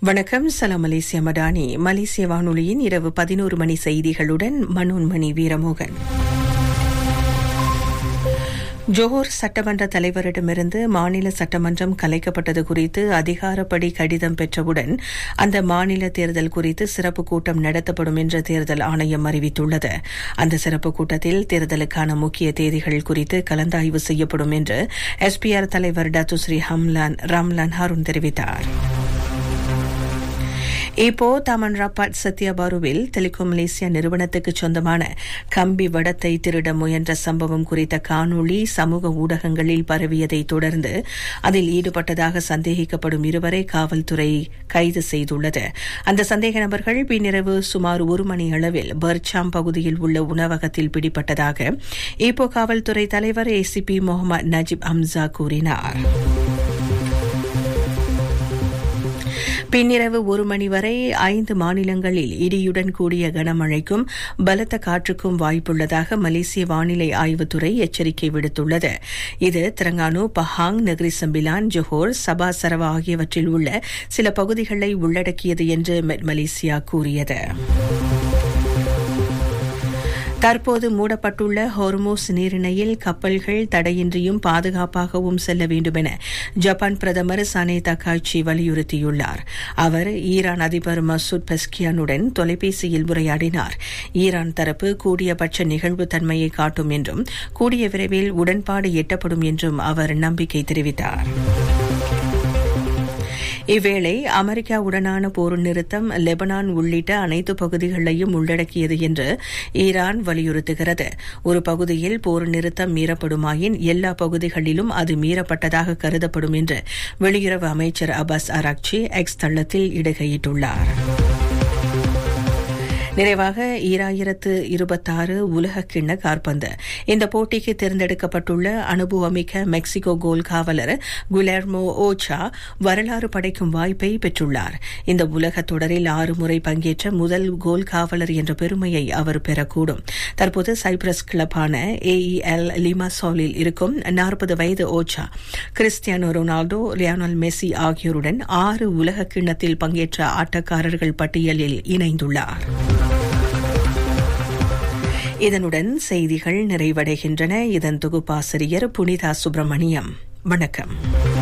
வணக்கம் சலாம் மலேசிய மடானி மலேசிய வானொலியின் இரவு பதினோரு மணி செய்திகளுடன் மனோன்மணி வீரமோகன் ஜோஹர் சட்டமன்ற தலைவரிடமிருந்து மாநில சட்டமன்றம் கலைக்கப்பட்டது குறித்து அதிகாரப்படி கடிதம் பெற்றவுடன் அந்த மாநில தேர்தல் குறித்து சிறப்பு கூட்டம் நடத்தப்படும் என்று தேர்தல் ஆணையம் அறிவித்துள்ளது அந்த சிறப்பு கூட்டத்தில் தேர்தலுக்கான முக்கிய தேதிகள் குறித்து கலந்தாய்வு செய்யப்படும் என்று எஸ்பிஆர் தலைவர் டத்துஸ்ரீ ஹம்லான் ராம்லான் ஹாரூன் தெரிவித்தார் இப்போ தமன் ரப்பாட் சத்யாபாருவில் டெலிகாம் மலேசியா நிறுவனத்துக்கு சொந்தமான கம்பி வடத்தை திருட முயன்ற சம்பவம் குறித்த காணொளி சமூக ஊடகங்களில் பரவியதை தொடர்ந்து அதில் ஈடுபட்டதாக சந்தேகிக்கப்படும் இருவரை காவல்துறை கைது செய்துள்ளது அந்த சந்தேக நபர்கள் பின்னிரவு சுமார் ஒரு மணி அளவில் பர்ச்சாம் பகுதியில் உள்ள உணவகத்தில் பிடிபட்டதாக இப்போ காவல்துறை தலைவர் ஏசிபி முகமது நஜிப் ஹம்சா கூறினார் பின்னிரவு ஒரு மணி வரை ஐந்து மாநிலங்களில் இடியுடன் கூடிய கனமழைக்கும் பலத்த காற்றுக்கும் வாய்ப்புள்ளதாக மலேசிய வானிலை ஆய்வுத்துறை எச்சரிக்கை விடுத்துள்ளது இது Terengganu Pahang Negeri Sembilan Johor Sabah Sarawak ஆகியவற்றில் உள்ள சில பகுதிகளை உள்ளடக்கியது என்று மெட் மலேசியா கூறியது தற்போது மூடப்பட்டுள்ள ஹோர்மோஸ் நீரிணையில் கப்பல்கள் தடையின்றியும் பாதுகாப்பாகவும் செல்ல வேண்டும் என ஜப்பான் பிரதமர் சனே தக்காச்சி வலியுறுத்தியுள்ளார் அவர் ஈரான் அதிபர் மசூத் பெஸ்கியானுடன் தொலைபேசியில் உரையாடினார் ஈரான் தரப்பு கூடியபட்ச நிகழ்வுத்தன்மையை காட்டும் என்றும் கூடிய விரைவில் உடன்பாடு எட்டப்படும் என்றும் அவர் நம்பிக்கை தெரிவித்தார் இவ்வேளை அமெரிக்காவுடனான போர் நிறுத்தம் லெபனான் உள்ளிட்ட அனைத்து பகுதிகளையும் உள்ளடக்கியது என்று ஈரான் வலியுறுத்துகிறது ஒரு பகுதியில் போர் நிறுத்தம் மீறப்படுமாயின் எல்லா பகுதிகளிலும் அது மீறப்பட்டதாக கருதப்படும் என்று வெளியுறவு அமைச்சர் அபாஸ் அராக்சி எக்ஸ் தளத்தில் இடுகையிட்டுள்ளார் நிறைவாக ஈராயிரத்து இருபத்தாறு உலக கிண்ண கார்பந்து இந்த போட்டிக்கு தேர்ந்தெடுக்கப்பட்டுள்ள அனுபவமிக்க மெக்சிகோ கோல் காவலர் குலெர்மோ ஓச்சா வரலாறு படைக்கும் வாய்ப்பை பெற்றுள்ளார் இந்த உலக தொடரில் ஆறு முறை பங்கேற்ற முதல் கோல் காவலர் என்ற பெருமையை அவர் பெறக்கூடும் தற்போது சைப்ரஸ் கிளப்பான ஏஇஎல் லிமாசோலில் இருக்கும் நாற்பது வயது ஓச்சா கிறிஸ்டியானோ ரொனால்டோ லியோனல் மெஸ்ஸி ஆகியோருடன் ஆறு உலக கிண்ணத்தில் பங்கேற்ற ஆட்டக்காரர்கள் பட்டியலில் இணைந்துள்ளார் இதனுடன் செய்திகள் நிறைவடைகின்றன இதன் தொகுப்பாசிரியர் புனிதா சுப்பிரமணியம் வணக்கம்